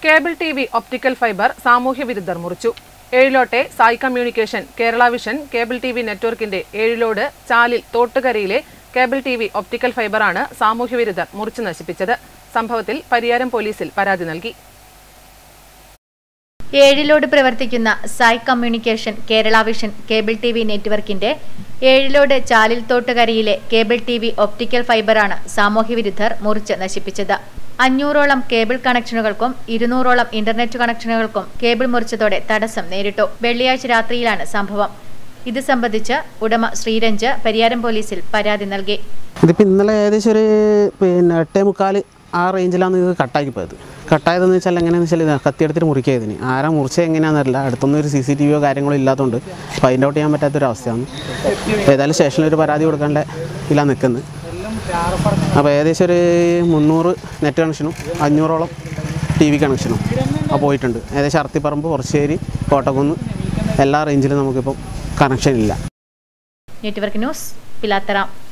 cable T V optical fibre സാമൂഹ്യ വിരുദ്ധർ മുറിച്ചു ഏഴിലോട്ടെ Sai communication Kerala Vision cable T V നെറ്റ്വർക്കിന്റെ ഏഴിലോട് ചാലിൽ തോട്ടുകരയിലെ കേബിൾ ടി വി ഒപ്റ്റിക്കൽ ഫൈബറാണ് സാമൂഹ്യ വിരുദ്ധർ മുറിച്ചു നശിപ്പിച്ചത് സംഭവത്തിൽ പരിയാരം പോലീസിൽ പരാതി നൽകി ഏഴിലോട് പ്രവർത്തിക്കുന്ന Sai communication Kerala Vision cable T V നെറ്റ്വർക്കിന്റെ ഏഴിലോട് ചാലിൽ തോട്ടുകരയിലെ കേബിൾ ടി വി ഒപ്റ്റിക്കൽ ഫൈബറാണ് സാമൂഹ്യവിരുദ്ധർ മുറിച്ച് നശിപ്പിച്ചത് അഞ്ഞൂറോളം കേബിൾ കണക്ഷനുകൾക്കും ഇരുന്നൂറോളം ഇന്റർനെറ്റ് കണക്ഷനുകൾക്കും കേബിൾ മുറിച്ചതോടെ തടസ്സം നേരിട്ടു വെള്ളിയാഴ്ച രാത്രിയിലാണ് സംഭവം ഇത് സംബന്ധിച്ച് ഉടമ ശ്രീരഞ്ജ് പരിയാരം പോലീസിൽ പരാതി നൽകി ഇതിപ്പോൾ ഇന്നലെ ഏകദേശം ഒരു പിന്നെ എട്ടേ മുക്കാൽ ആ റേഞ്ചിലാണ് ഇത് കട്ടാക്കി പോയത് കട്ടായതെന്ന് വെച്ചാൽ എങ്ങനെയാണെന്ന് വെച്ചാൽ ഇത് കത്തിയെടുത്തിട്ട് മുറിക്കായതിന് ആരാ മുറിച്ച എങ്ങനെയാണെന്നറിയില്ല അടുത്തൊന്നും ഒരു സി സി ടി വിയോ കാര്യങ്ങളോ ഇല്ലാത്തതുകൊണ്ട് ഫൈൻഡ് ഔട്ട് ചെയ്യാൻ പറ്റാത്തൊരവസ്ഥയാണ് ഏതായാലും സ്റ്റേഷനിൽ ഒരു പരാതി കൊടുക്കേണ്ട ഇതിലാണ് നിൽക്കുന്നത് അപ്പോൾ ഏകദേശം ഒരു മുന്നൂറ് നെറ്റ് കണക്ഷനും അഞ്ഞൂറോളം ടി വി കണക്ഷനും ആ പോയിട്ടുണ്ട് ഏകദേശം അർത്തിപ്പറമ്പ് കുറശ്ശേരി കോട്ടക്കുന്ന് എല്ലാ റേഞ്ചിലും നമുക്കിപ്പം കണക്ഷൻ ഇല്ല നെറ്റ്വർക്ക് ന്യൂസ് പിലാത്തറ